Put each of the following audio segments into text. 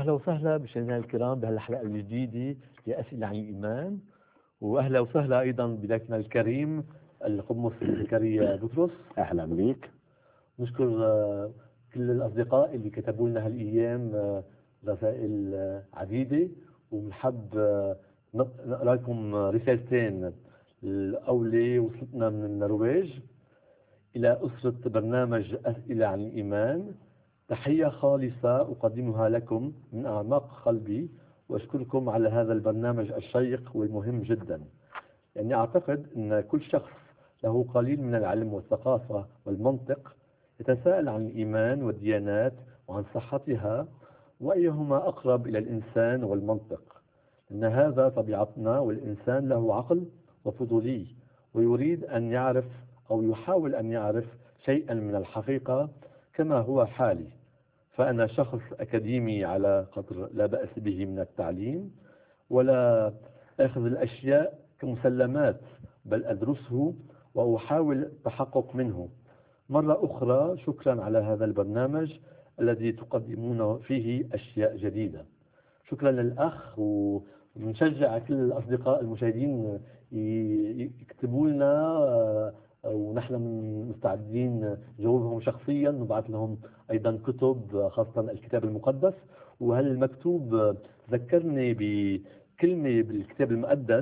اهلا وسهلا مشاهدينا الكرام بهالحلقه الجديده لاسئله عن الايمان واهلا وسهلا ايضا بضيفنا الكريم القمص زكريا بطرس اهلا بيك نشكر آه، كل الاصدقاء اللي كتبوا لنا هالايام آه، رسائل آه، عديده وبنحب آه، نق- نقرا لكم رسالتين الاولى وصلتنا من النرويج الى اسره برنامج اسئله عن الايمان تحيه خالصه اقدمها لكم من اعماق قلبي واشكركم على هذا البرنامج الشيق والمهم جدا لاني اعتقد ان كل شخص له قليل من العلم والثقافه والمنطق يتساءل عن الايمان والديانات وعن صحتها وايهما اقرب الى الانسان والمنطق ان هذا طبيعتنا والانسان له عقل وفضولي ويريد ان يعرف او يحاول ان يعرف شيئا من الحقيقه كما هو حالي فانا شخص اكاديمي على قدر لا باس به من التعليم ولا اخذ الاشياء كمسلمات بل ادرسه واحاول التحقق منه مره اخرى شكرا على هذا البرنامج الذي تقدمون فيه اشياء جديده شكرا للاخ ونشجع كل الاصدقاء المشاهدين ي- يكتبوا لنا آه، ونحن من- مستعدين نجاوبهم شخصيا نبعث لهم ايضا كتب خاصه الكتاب المقدس وهالمكتوب ذكرني بكلمه بالكتاب المقدس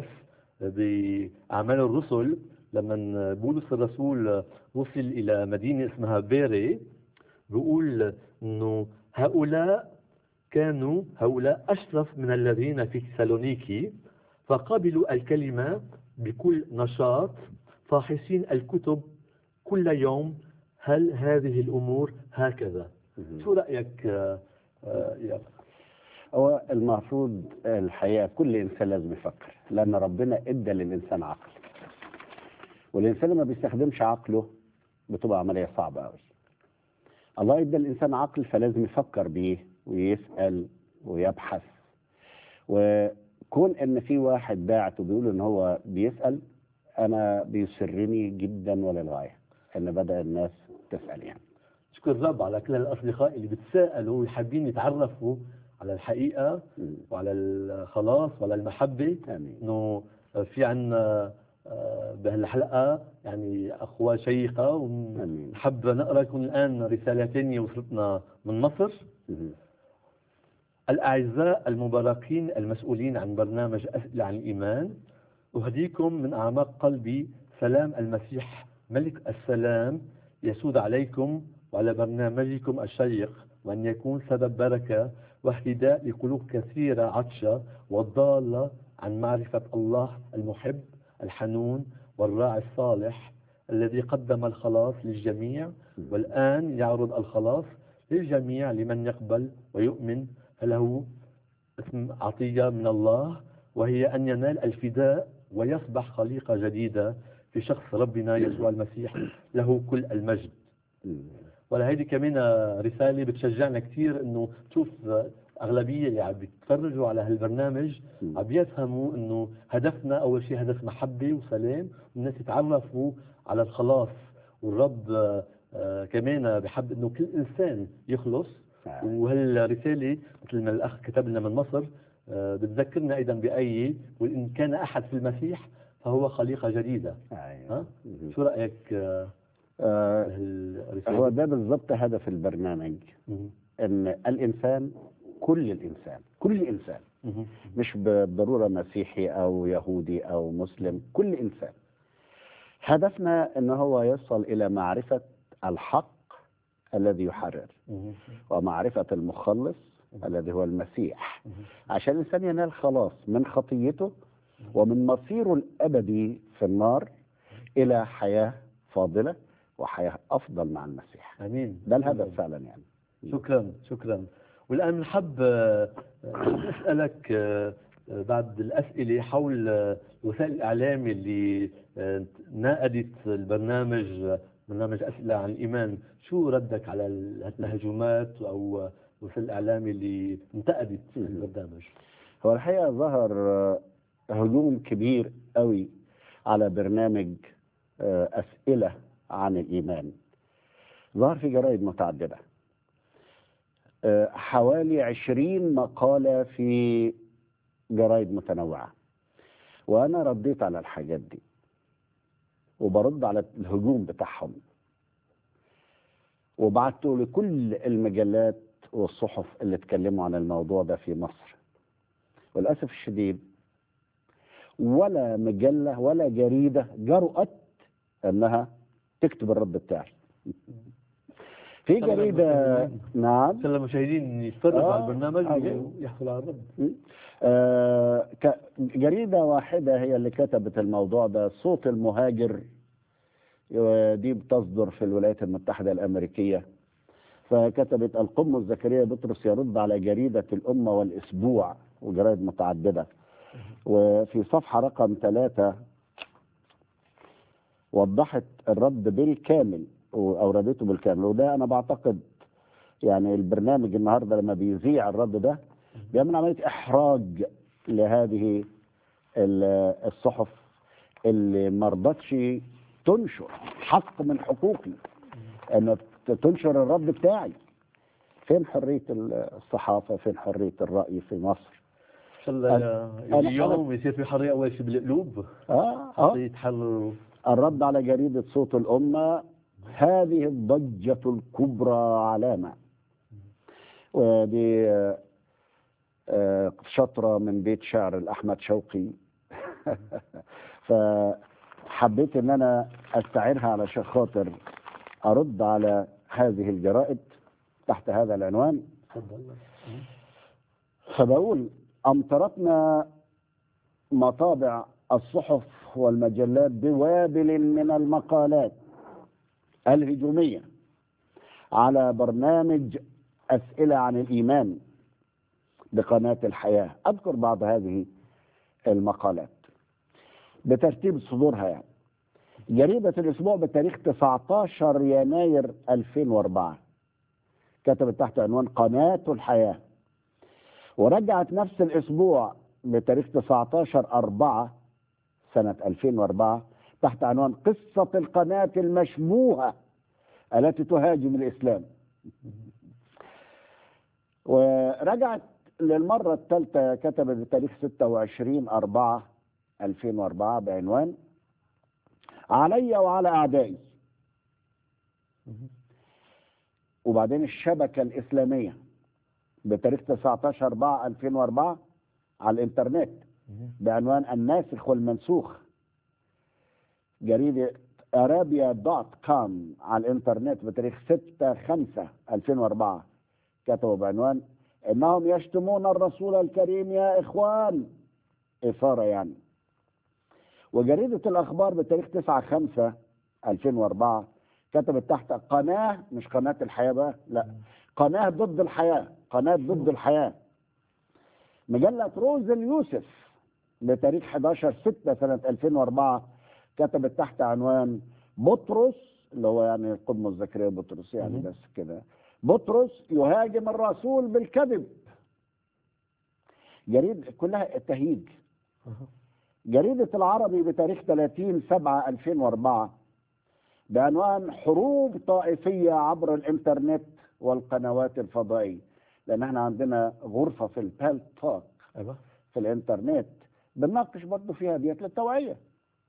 باعمال الرسل لما بولس الرسول وصل الى مدينه اسمها بيري بيقول انه هؤلاء كانوا هؤلاء اشرف من الذين في تسالونيكي فقبلوا الكلمه بكل نشاط فاحصين الكتب كل يوم هل هذه الامور هكذا شو رايك آه، آه، يا هو المفروض الحقيقه كل انسان لازم يفكر لان ربنا ادى للانسان عقل والانسان لما بيستخدمش عقله بتبقى عمليه صعبه قوي الله ادى الانسان عقل فلازم يفكر بيه ويسال ويبحث وكون ان في واحد باعت وبيقول ان هو بيسال انا بيسرني جدا وللغايه ان بدا الناس تسال يعني شكر الرب على كل الاصدقاء اللي بتساءلوا وحابين يتعرفوا على الحقيقه مم. وعلى الخلاص وعلى المحبه امين انه في عنا آه، بهالحلقه يعني اخوه شيقه امين ونحب نقرا لكم الان رساله ثانيه وصلتنا من مصر مم. الأعزاء المباركين المسؤولين عن برنامج أسئلة عن الإيمان أهديكم من أعماق قلبي سلام المسيح ملك السلام يسود عليكم وعلى برنامجكم الشيق وأن يكون سبب بركة واهتداء لقلوب كثيرة عطشة والضالة عن معرفة الله المحب الحنون والراعي الصالح الذي قدم الخلاص للجميع والآن يعرض الخلاص للجميع لمن يقبل ويؤمن فله اسم عطية من الله وهي أن ينال الفداء ويصبح خليقة جديدة في شخص ربنا يسوع المسيح له كل المجد مم. ولهيدي كمان رسالة بتشجعنا كثير انه تشوف أغلبية اللي عم بيتفرجوا على هالبرنامج مم. عم بيفهموا انه هدفنا اول شيء هدف محبة وسلام والناس يتعرفوا على الخلاص والرب آه، آه، كمان بحب انه كل انسان يخلص آه. وهالرسالة مثل ما الأخ كتب لنا من مصر آه، بتذكرنا أيضا بآية وإن كان أحد في المسيح فهو خليقة جديدة أيوة. ها؟ مم. شو رأيك آه، آه، بهالرسالة؟ هو ده بالظبط هدف البرنامج مهم. ان الانسان كل الانسان كل انسان مهم. مش بالضروره مسيحي او يهودي او مسلم كل انسان هدفنا ان هو يصل الى معرفه الحق الذي يحرر مهم. ومعرفه المخلص الذي هو المسيح مهم. عشان الانسان ينال خلاص من خطيته ومن مصيره الابدي في النار الى حياه فاضله وحياه افضل مع المسيح امين ده الهدف فعلا يعني شكرا شكرا والان بنحب آه، آه، نسالك آه، آه، بعد الاسئله حول آه، وسائل الاعلام اللي آه، ناقدت البرنامج آه، برنامج اسئله عن الايمان شو ردك على الهجومات او آه، وسائل الاعلام اللي انتقدت مم. البرنامج هو الحقيقه ظهر آه، هجوم كبير قوي على برنامج آه، اسئله عن الايمان ظهر في جرائد متعدده آه، حوالي عشرين مقالة في جرايد متنوعة وأنا رديت على الحاجات دي وبرد على الهجوم بتاعهم وبعته لكل المجلات والصحف اللي اتكلموا عن الموضوع ده في مصر وللأسف الشديد ولا مجلة ولا جريدة جرأت أنها تكتب الرد بتاعي في طبعاً جريدة المشاهدين. نعم عشان المشاهدين يتفرجوا آه، على البرنامج أيوة. ويحصلوا على الرد آه، ك- جريدة واحدة هي اللي كتبت الموضوع ده صوت المهاجر ودي بتصدر في الولايات المتحدة الأمريكية فكتبت القمة زكريا بطرس يرد على جريدة الأمة والأسبوع وجرائد متعددة وفي صفحة رقم ثلاثة وضحت الرد بالكامل وأوردته بالكامل وده أنا بعتقد يعني البرنامج النهارده لما بيذيع الرد ده بيعمل عملية إحراج لهذه ال- الصحف اللي ما رضتش تنشر حق من حقوقي ان ت- تنشر الرد بتاعي فين حرية الصحافة فين حرية الرأي في مصر ان شاء الله أنا- اليوم يصير في حريه اول شيء بالقلوب اه حتى اه يتحرروا الرد على جريدة صوت الأمة هذه الضجة الكبرى علامة ودي آه، آه، شطرة من بيت شعر الأحمد شوقي فحبيت ان انا استعيرها علشان خاطر ارد على هذه الجرائد تحت هذا العنوان تفضل فبقول أمطرتنا مطابع الصحف والمجلات بوابل من المقالات الهجومية على برنامج أسئلة عن الإيمان بقناة الحياة أذكر بعض هذه المقالات بترتيب صدورها يعني جريدة الأسبوع بتاريخ 19 يناير 2004 كتبت تحت عنوان قناة الحياة ورجعت نفس الأسبوع بتاريخ 19 4 سنة 2004 تحت عنوان قصة القناة المشبوهة التي تهاجم الإسلام ورجعت للمرة الثالثة كتبت بتاريخ 26 4 2004 بعنوان علي وعلى أعدائي وبعدين الشبكة الإسلامية بتاريخ 19 4 2004 على الإنترنت بعنوان الناسخ والمنسوخ جريدة أرابيا دوت كوم على الإنترنت بتاريخ 6 5 2004 كتبوا بعنوان إنهم يشتمون الرسول الكريم يا إخوان إثارة يعني وجريدة الأخبار بتاريخ 9 5 2004 كتبت تحت قناة مش قناة الحياة بقى لا قناة ضد الحياة قناة ضد الحياة مجلة روز اليوسف بتاريخ 11 6 سنة 2004 كتبت تحت عنوان بطرس اللي هو يعني قدم زكريا بطرس يعني مهم. بس كده بطرس يهاجم الرسول بالكذب جريدة كلها تهيج جريدة العربي بتاريخ 30 7 2004 بعنوان حروب طائفية عبر الإنترنت والقنوات الفضائية لأن احنا عندنا غرفة في البال توك ايوه في الإنترنت بنناقش برضه فيها ديت للتوعية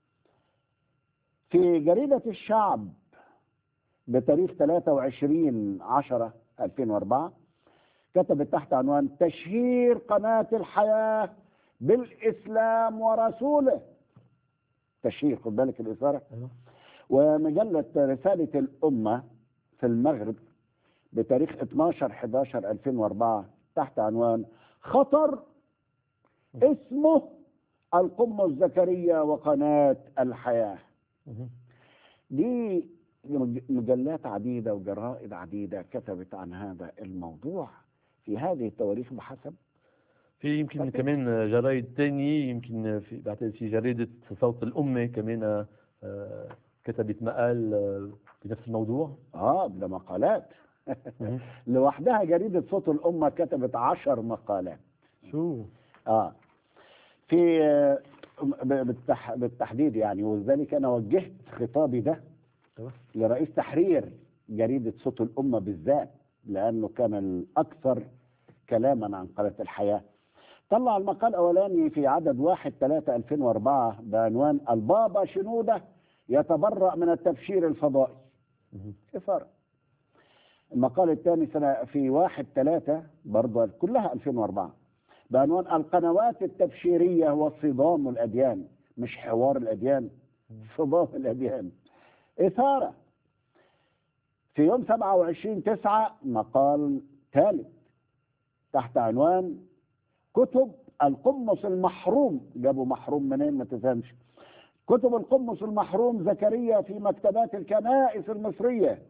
في جريدة الشعب بتاريخ 23 10 2004 كتبت تحت عنوان تشهير قناة الحياة بالإسلام ورسوله تشهير خد بالك الإثارة ايوه ومجلة رسالة الأمة في المغرب بتاريخ 12 11 2004 تحت عنوان خطر اسمه القمة الزكرية وقناة الحياة مهم. دي مج- مجلات عديدة وجرائد عديدة كتبت عن هذا الموضوع في هذه التواريخ بحسب في يمكن أوكي. كمان جرايد تانية يمكن في بعتقد في جريدة صوت الأمة كمان آه، كتبت مقال آه، بنفس الموضوع اه ده مقالات مهم. لوحدها جريدة صوت الأمة كتبت عشر مقالات شو اه في آه، ب- بالتح... بالتحديد يعني ولذلك انا وجهت خطابي ده أيوة. لرئيس تحرير جريده صوت الامه بالذات لأنه كان الأكثر كلاما عن قناة الحياة طلع المقال الأولاني في عدد 1 3 2004 بعنوان البابا شنودة يتبرأ من التبشير الفضائي مهم. إثارة المقال الثاني سنة في 1 3 برضه كلها 2004 بعنوان القنوات التبشيرية وصدام الأديان مش حوار الأديان صدام الأديان إثارة في يوم 27 9 مقال ثالث تحت عنوان كتب القمص المحروم جابوا محروم منين ما تفهمش كتب القمص المحروم زكريا في مكتبات الكنائس المصرية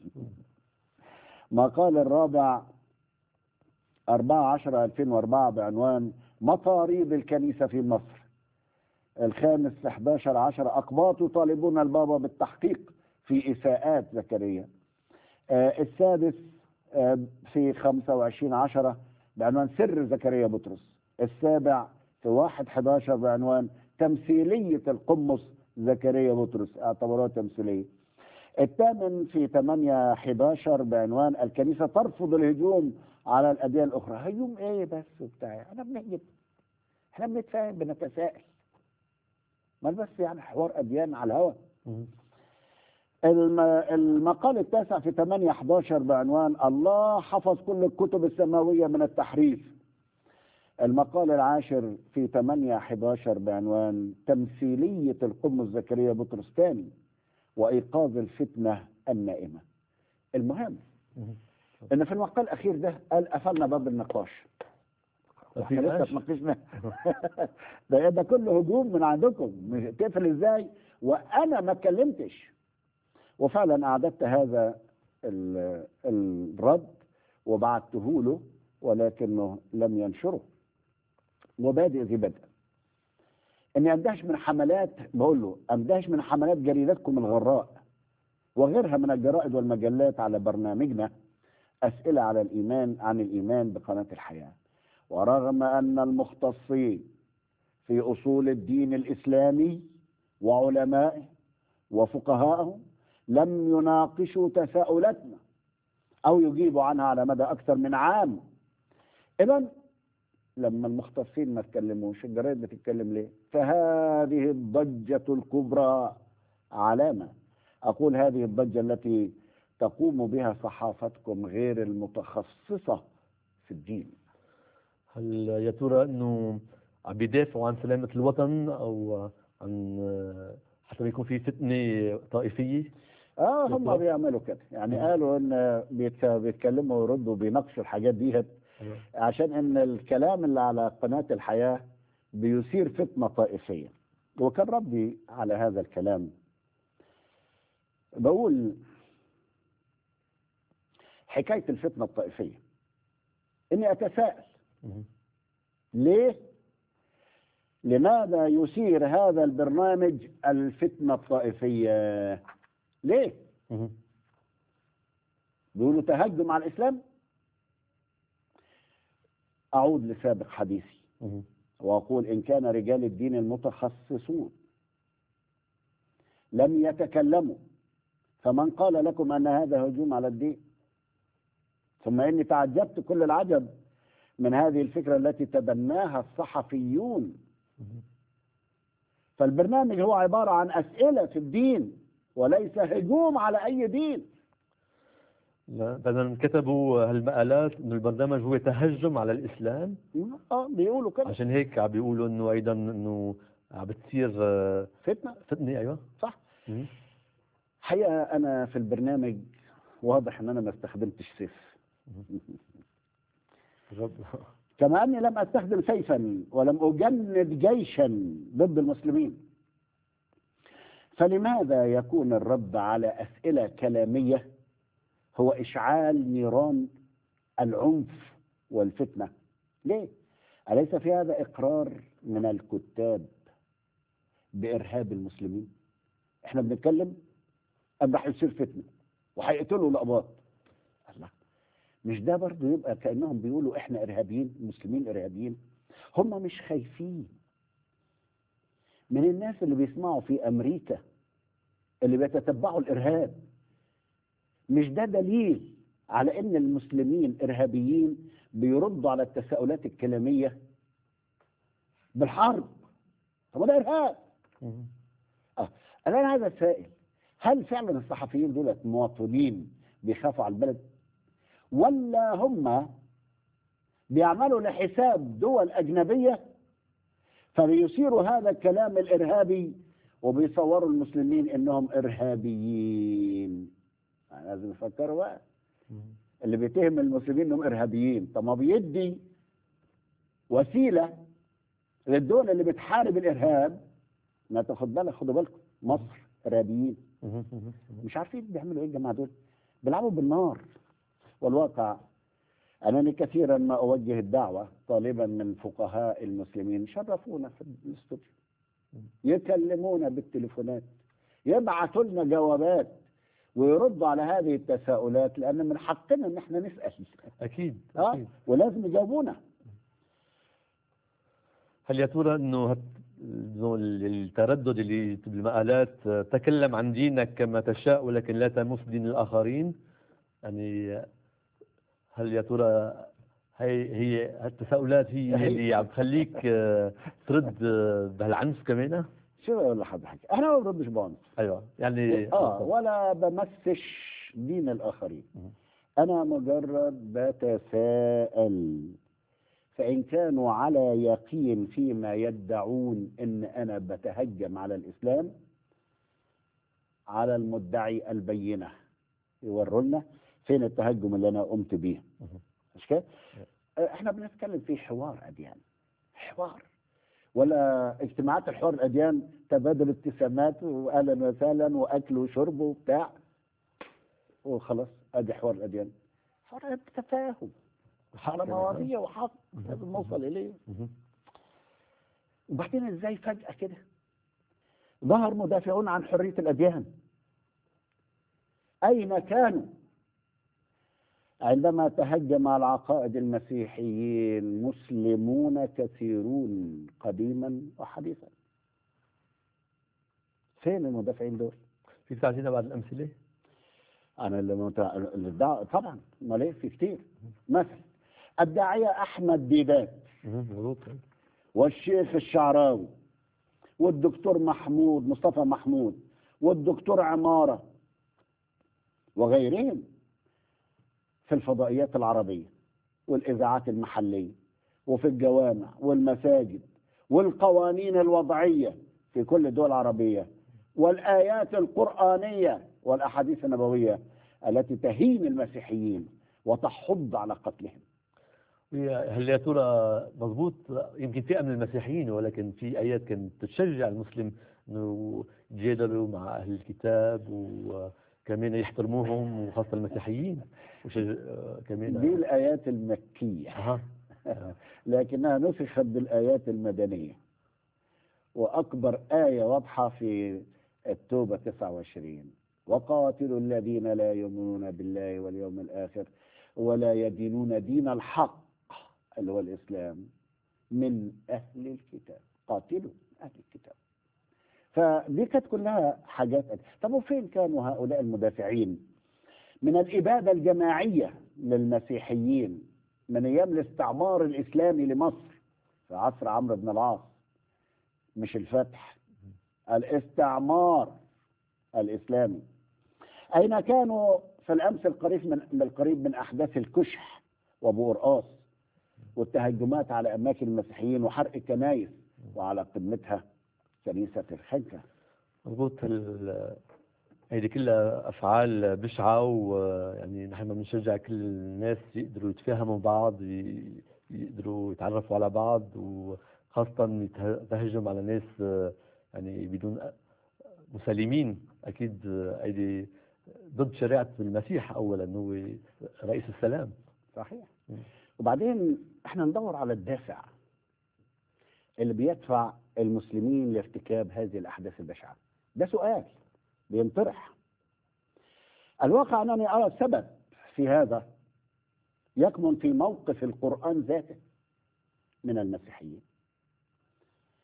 مقال الرابع 4 10 2004 بعنوان مطاريد الكنيسة في مصر الخامس 11 10 أقباط يطالبون البابا بالتحقيق في إساءات زكريا آه السادس آه في 25 10 بعنوان سر زكريا بطرس السابع في 1 11 بعنوان تمثيلية القمص زكريا بطرس اعتبروها تمثيلية الثامن في 8 11 بعنوان الكنيسة ترفض الهجوم على الأديان الأخرى هجوم إيه بس وبتاع احنا بنهجم احنا بنتفاهم بنتساءل ما بس يعني حوار أديان على الهواء مهم. الم- المقال التاسع في 8 11 بعنوان الله حفظ كل الكتب السماوية من التحريف المقال العاشر في 8 11 بعنوان تمثيلية القمص زكريا بطرس ثاني وإيقاظ الفتنة النائمة المهم مهم. ان في المقال الاخير ده قال قفلنا باب النقاش في احنا لسه نقاش؟ اتناقشنا ده ده كله هجوم من عندكم مش- تقفل ازاي وانا ما اتكلمتش وفعلا اعددت هذا ال- الرد وبعته له ولكنه لم ينشره وبادئ ذي بدء اني اندهش من حملات بقول له اندهش من حملات جريدتكم الغراء وغيرها من الجرائد والمجلات على برنامجنا أسئلة على الإيمان عن الإيمان بقناة الحياة ورغم أن المختصين في أصول الدين الإسلامي وعلمائه وفقهائه لم يناقشوا تساؤلاتنا أو يجيبوا عنها على مدى أكثر من عام إذا لما المختصين ما تكلموش الجرايد بتتكلم ليه فهذه الضجة الكبرى علامة أقول هذه الضجة التي تقوم بها صحافتكم غير المتخصصة في الدين هل يا ترى انه عم بيدافعوا عن سلامة الوطن او عن حتى ما يكون في فتنة طائفية؟ اه هم بالضبط. بيعملوا كده يعني مم. قالوا ان بيت- بيتكلموا ويردوا بيناقشوا الحاجات ديت عشان ان الكلام اللي على قناة الحياة بيثير فتنة طائفية وكان ردي على هذا الكلام بقول حكاية الفتنة الطائفية اني اتساءل مهم. ليه لماذا يثير هذا البرنامج الفتنة الطائفية ليه مهم. بيقولوا تهجم على الإسلام أعود لسابق حديثي مهم. وأقول إن كان رجال الدين المتخصصون لم يتكلموا فمن قال لكم أن هذا هجوم على الدين ثم إني تعجبت كل العجب من هذه الفكرة التي تبناها الصحفيون مهم. فالبرنامج هو عبارة عن أسئلة في الدين وليس هجوم على أي دين لا بدل كتبوا هالمقالات انه البرنامج هو تهجم على الاسلام اه بيقولوا كده عشان هيك عم بيقولوا انه ايضا انه عم بتصير آه، فتنة فتنة ايوه صح مهم. حقيقة أنا في البرنامج واضح أن أنا ما استخدمتش سيف رب- كما أني لم أستخدم سيفا ولم أجند جيشا ضد المسلمين فلماذا يكون الرد على أسئلة كلامية هو إشعال نيران العنف والفتنة ليه؟ أليس في هذا إقرار من الكتاب بإرهاب المسلمين احنا بنتكلم أم راح يصير فتنة وهيقتلوا الأقباط الله مش ده برضه يبقى كأنهم بيقولوا احنا إرهابيين المسلمين إرهابيين هم مش خايفين من الناس اللي بيسمعوا في أمريكا اللي بيتتبعوا الإرهاب مش ده دليل على ان المسلمين ارهابيين بيردوا على التساؤلات الكلاميه بالحرب طب ما ده ارهاب مم. الان هذا السائل هل فعلا الصحفيين دولت مواطنين بيخافوا على البلد ولا هم بيعملوا لحساب دول اجنبيه فبيثيروا هذا الكلام الارهابي وبيصوروا المسلمين انهم ارهابيين يعني لازم يفكروا بقى مم. اللي بيتهم المسلمين انهم ارهابيين طب ما بيدي وسيله للدول اللي بتحارب الارهاب ما تاخد بالك خدوا بالكم مصر ارهابيين مم. مم. مش عارفين بيعملوا ايه الجماعه دول بيلعبوا بالنار والواقع انني كثيرا ما اوجه الدعوه طالبا من فقهاء المسلمين شرفونا في الاستوديو يكلمونا بالتليفونات يبعثوا لنا جوابات ويردوا على هذه التساؤلات لان من حقنا ان احنا نسال اكيد اه اكيد ولازم يجاوبونا هل يا ترى انه هت- إنه التردد اللي بالمقالات آه، تكلم عن دينك كما تشاء ولكن لا تمس دين الاخرين يعني هل يا ترى هي هي التساؤلات هي هي- اللي عم تخليك آه، ترد آه، بهالعنف كمان شو اقول لحضرتك احنا ما بنردش بعنف ايوه يعني اه ولا بمسش دين الاخرين مم. انا مجرد بتساءل فان كانوا على يقين فيما يدعون ان انا بتهجم على الاسلام على المدعي البينه يوروا لنا فين التهجم اللي انا قمت بيه مم. مش كده؟ آه، احنا بنتكلم في حوار اديان حوار ولا اجتماعات الحوار الاديان تبادل ابتسامات واهلا وسهلا واكل وشرب وبتاع وخلاص ادي حوار الاديان حوار تفاهم على مواضيع وحق لازم نوصل اليه مم. وبعدين ازاي فجاه كده ظهر مدافعون عن حريه الاديان اين كانوا عندما تهجم على عقائد المسيحيين مسلمون كثيرون قديما وحديثا فين المدافعين دول؟ في تعطينا بعض الامثله؟ انا اللي مت... اللي دع... طبعا امال ايه في كتير مثلا الداعيه احمد ديدات مم. مظبوط والشيخ الشعراوي والدكتور محمود مصطفى محمود والدكتور عماره وغيرهم في الفضائيات العربيه والاذاعات المحليه وفي الجوامع والمساجد والقوانين الوضعيه في كل الدول العربيه والايات القرانيه والاحاديث النبويه التي تهين المسيحيين وتحض على قتلهم هي- هل يا ترى مضبوط يمكن فئه من المسيحيين ولكن في ايات كانت تشجع المسلم انه يتجادلوا مع اهل الكتاب وكمان يحترموهم وخاصه المسيحيين وشج... آه، كمان دي الايات المكيه اها لكنها نسخت بالآيات المدنية وأكبر آية واضحة في التوبة 29 وقاتلوا الذين لا يؤمنون بالله واليوم الآخر ولا يدينون دين الحق اللي هو الإسلام من أهل الكتاب قاتلوا أهل الكتاب فدي كانت كلها حاجات طب وفين كانوا هؤلاء المدافعين من الإبادة الجماعية للمسيحيين من ايام الاستعمار الاسلامي لمصر في عصر عمرو بن العاص مش الفتح الاستعمار الاسلامي اين كانوا في الامس القريب من من القريب من احداث الكشح وابو قرقاص والتهجمات على اماكن المسيحيين وحرق الكنائس وعلى قمتها كنيسه الخنكه مضبوط ال- هيدي كلها افعال بشعه ويعني نحن ما بنشجع كل الناس يقدروا يتفاهموا بعض ي- يقدروا يتعرفوا على بعض وخاصه يته- يتهجم على ناس آه، يعني بدون مسالمين اكيد آه، هيدي ضد شريعه المسيح اولا هو رئيس السلام صحيح مم. وبعدين احنا ندور على الدافع اللي بيدفع المسلمين لارتكاب هذه الاحداث البشعه ده سؤال بينطرح الواقع انني ارى سبب في هذا يكمن في موقف القران ذاته من المسيحيين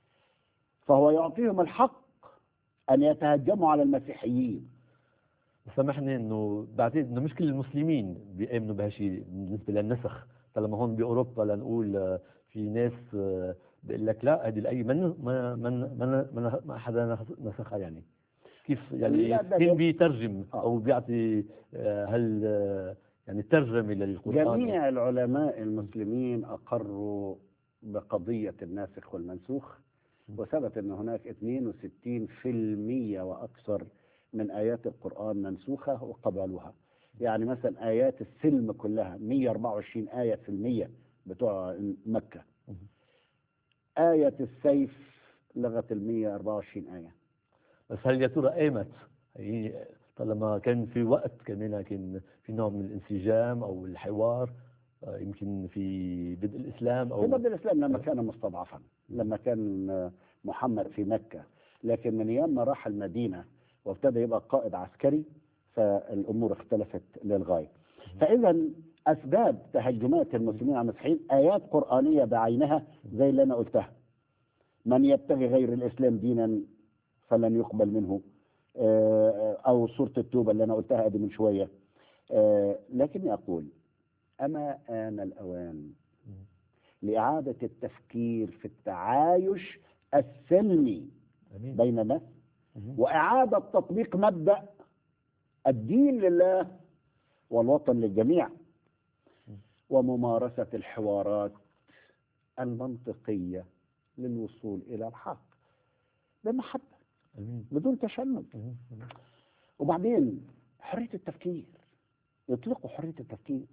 فهو يعطيهم الحق ان يتهجموا على المسيحيين بس سامحني انه بعتقد انه مش كل المسلمين بيامنوا بهالشيء بالنسبه للنسخ طالما هون باوروبا لنقول آه، في ناس آه، بيقول لك لا هذه الايه من ما من من من ما حدا نسخها يعني كيف يعني لا، ده كيف جم- بيترجم آه. او بيعطي آه، هل آه، يعني ترجمه للقران جميع العلماء المسلمين أقروا بقضية الناسخ والمنسوخ وثبت أن هناك 62% وأكثر من آيات القرآن منسوخة وقبلوها يعني مثلا آيات السلم كلها 124 آية سلمية بتوع مكة آية السيف لغت ال 124 آية بس هل يا ترى ايمت هي طالما كان في وقت كمان كان في نوع من الانسجام او الحوار آه، يمكن في بدء الاسلام في او بدء الإسلام لما كان مستضعفا لما كان آه، محمد في مكة لكن من أيام ما راح المدينة وابتدى يبقى قائد عسكري فالأمور اختلفت للغاية فإذا أسباب تهجمات المسلمين على المسيحيين آيات قرآنية بعينها زي اللي أنا قلتها من يبتغي غير الإسلام دينا فلن يقبل منه آه، أو سورة التوبة اللي أنا قلتها دي من شوية آه، لكني أقول أما آن الأوان لإعادة التفكير في التعايش السلمي امين بين الناس مهم. وإعادة تطبيق مبدأ الدين لله والوطن للجميع وممارسة الحوارات المنطقية للوصول إلى الحق بمحبة امين بدون تشنج مهم. مهم. وبعدين حرية التفكير يطلقوا حرية التفكير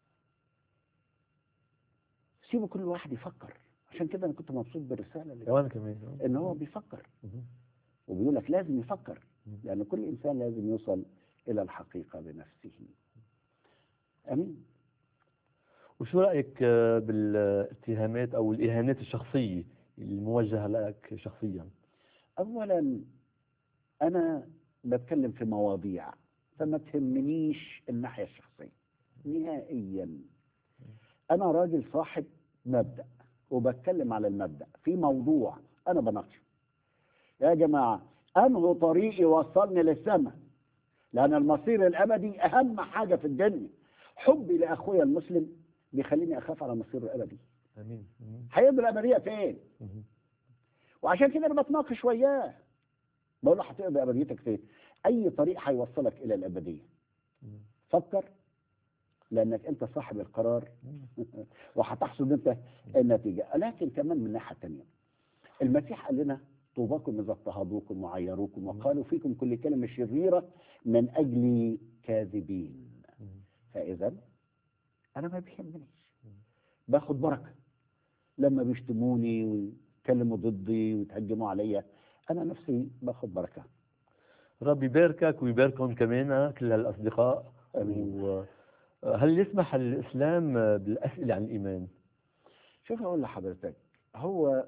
سيبوا كل واحد يفكر عشان كده انا كنت مبسوط بالرساله اللي كمان كمان ان هو بيفكر مهم. وبيقول لك لازم يفكر مم. لان كل انسان لازم يوصل الى الحقيقه بنفسه امين وشو رايك آه، بالاتهامات او الاهانات الشخصيه الموجهه لك شخصيا اولا انا بتكلم في مواضيع فما تهمنيش الناحيه الشخصيه نهائيا انا راجل صاحب مبدا وبتكلم على المبدا في موضوع انا بناقشه يا جماعه انه طريق يوصلني للسماء لان المصير الابدي اهم حاجه في الدنيا حبي لاخويا المسلم بيخليني اخاف على مصيره الابدي امين مهم. هيقضي الابديه فين مهم. وعشان كده انا بتناقش وياه بقول له هتقضي ابديتك فين اي طريق هيوصلك الى الابديه مم. فكر لانك انت صاحب القرار مم. وهتحصد انت النتيجه لكن كمان من الناحيه الثانيه المسيح قال لنا طوباكم اذا اضطهدوكم وعيروكم وقالوا فيكم كل كلمه شريره من اجل كاذبين مم. فاذا انا ما بيهمنيش باخد بركه لما بيشتموني ويتكلموا ضدي ويتهجموا عليا انا نفسي باخد بركه ربي يباركك ويباركهم كمان كل هالاصدقاء آمين. و- هل يسمح الاسلام بالاسئله عن الايمان؟ شوف اقول لحضرتك هو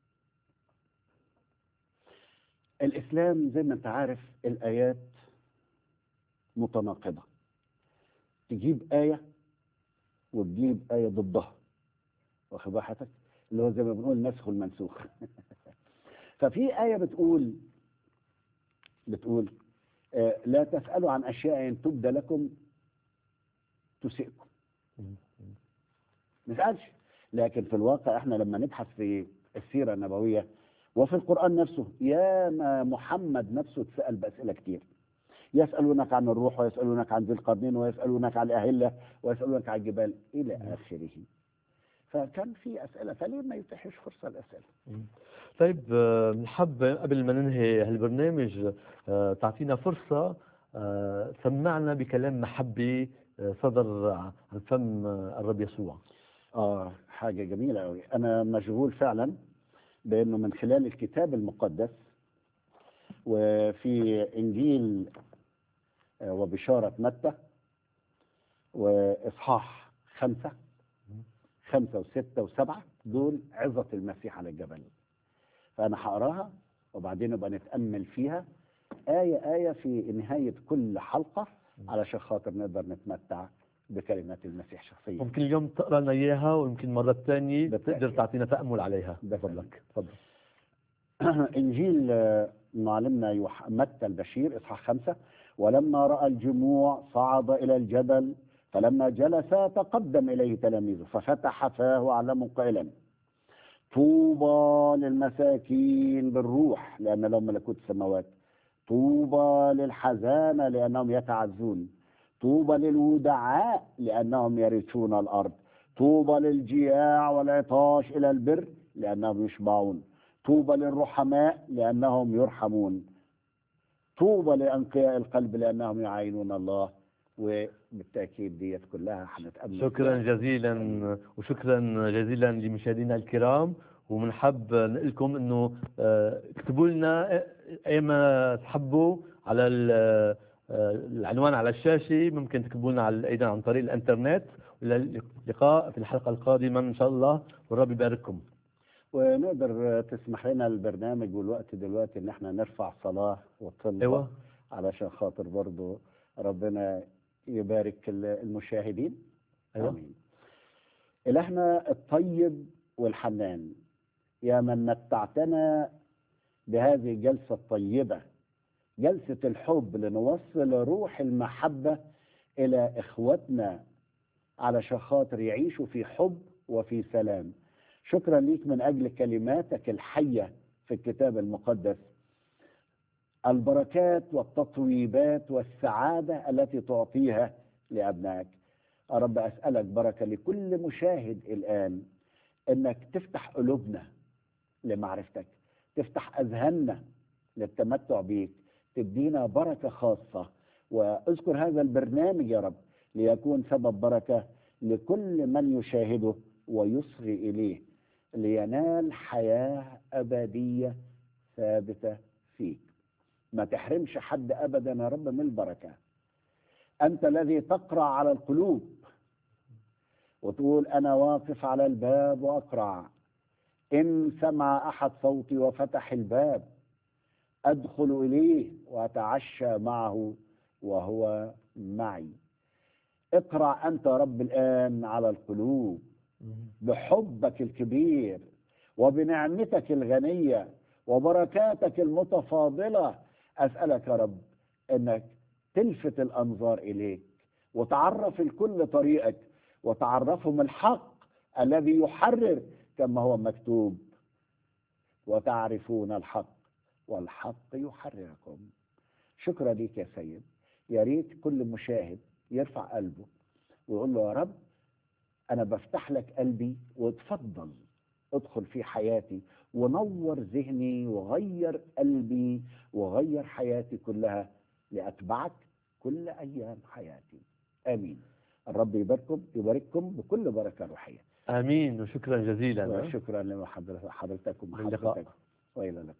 الاسلام زي ما انت عارف الايات متناقضه تجيب ايه وتجيب ايه ضدها واخد بال حضرتك اللي هو زي ما بنقول النسخ والمنسوخ ففي ايه بتقول بتقول آه، لا تسالوا عن اشياء ان تبدى لكم تسئكم ما نسالش لكن في الواقع احنا لما نبحث في السيره النبويه وفي القران نفسه يا ما محمد نفسه اتسال باسئله كتير يسالونك عن الروح ويسالونك عن ذي القرنين ويسالونك عن الاهله ويسالونك عن الجبال الى اخره فكان في اسئله فليه ما يتيحش فرصه الاسئله طيب آه، بنحب قبل ما ننهي هالبرنامج آه، تعطينا فرصة آه، سمعنا بكلام محبة آه، صدر عن فم آه، الرب يسوع اه حاجه جميله قوي انا مشغول فعلا بانه من خلال الكتاب المقدس وفي انجيل آه، وبشاره متى واصحاح خمسه خمسه وسته وسبعه دول عظه المسيح على الجبل فانا هقراها وبعدين نبقى نتامل فيها ايه ايه في نهايه كل حلقه علشان خاطر نقدر نتمتع بكلمات المسيح شخصيا ممكن اليوم تقرا لنا اياها ويمكن مرة ثانية بالتأكيد. تقدر تعطينا تأمل عليها ده بفضلك تفضل انجيل آه، معلمنا يوح... متى البشير اصحاح خمسه ولما راى الجموع صعد الى الجبل فلما جلس تقدم اليه تلاميذه ففتح فاه وعلمهم قائلا طوبى للمساكين بالروح لان لهم ملكوت السماوات طوبى للحزانه لانهم يتعزون طوبى للودعاء لانهم يرثون الارض طوبى للجياع والعطاش الى البر لانهم يشبعون طوبى للرحماء لانهم يرحمون طوبى لانقياء القلب لانهم يعاينون الله وبالتاكيد ديت كلها حنتامل شكرا جزيلا وشكرا جزيلا لمشاهدينا الكرام وبنحب نقول لكم انه آه، اكتبوا لنا اي ما تحبوا على ال- آه، العنوان على الشاشه ممكن تكتبوا لنا على ايضا عن طريق الانترنت والى اللقاء في الحلقه القادمه ان شاء الله والرب يبارككم ونقدر تسمح لنا البرنامج والوقت دلوقتي ان احنا نرفع صلاه وطلبه ايوه علشان خاطر برضو ربنا يبارك ال- المشاهدين ايوه آمين. إلهنا الطيب والحنان يا من متعتنا بهذه الجلسة الطيبة جلسة الحب لنوصل روح المحبة إلى إخوتنا علشان خاطر يعيشوا في حب وفي سلام شكرا ليك من أجل كلماتك الحية في الكتاب المقدس البركات والتطويبات والسعادة التي تعطيها لأبنائك يا رب أسألك بركة لكل مشاهد الآن إنك تفتح قلوبنا لمعرفتك تفتح أذهاننا للتمتع بيك تدينا بركة خاصة واذكر هذا البرنامج يا رب ليكون سبب بركة لكل من يشاهده ويصغي إليه لينال حياة أبدية ثابتة فيك ما تحرمش حد أبدا يا رب من البركة أنت الذي تقرع على القلوب وتقول أنا واقف على الباب وأقرع إن سمع أحد صوتي وفتح الباب أدخل إليه وأتعشى معه وهو معي اقرع أنت يا رب الآن على القلوب بحبك الكبير وبنعمتك الغنية وبركاتك المتفاضلة أسألك يا رب أنك تلفت الأنظار إليك وتعرف الكل طريقك وتعرفهم الحق الذي يحرر كما هو مكتوب وتعرفون الحق والحق يحرركم شكرا ليك يا سيد يا ريت كل مشاهد يرفع قلبه ويقول له يا رب انا بفتح لك قلبي وتفضل ادخل في حياتي ونور ذهني وغير قلبي وغير حياتي كلها لاتبعك كل ايام حياتي امين الرب يبارككم يبارككم بكل بركه روحيه امين وشكرا جزيلا وشكرا لحضرتك اللقاء. ومحبتك والى اللقاء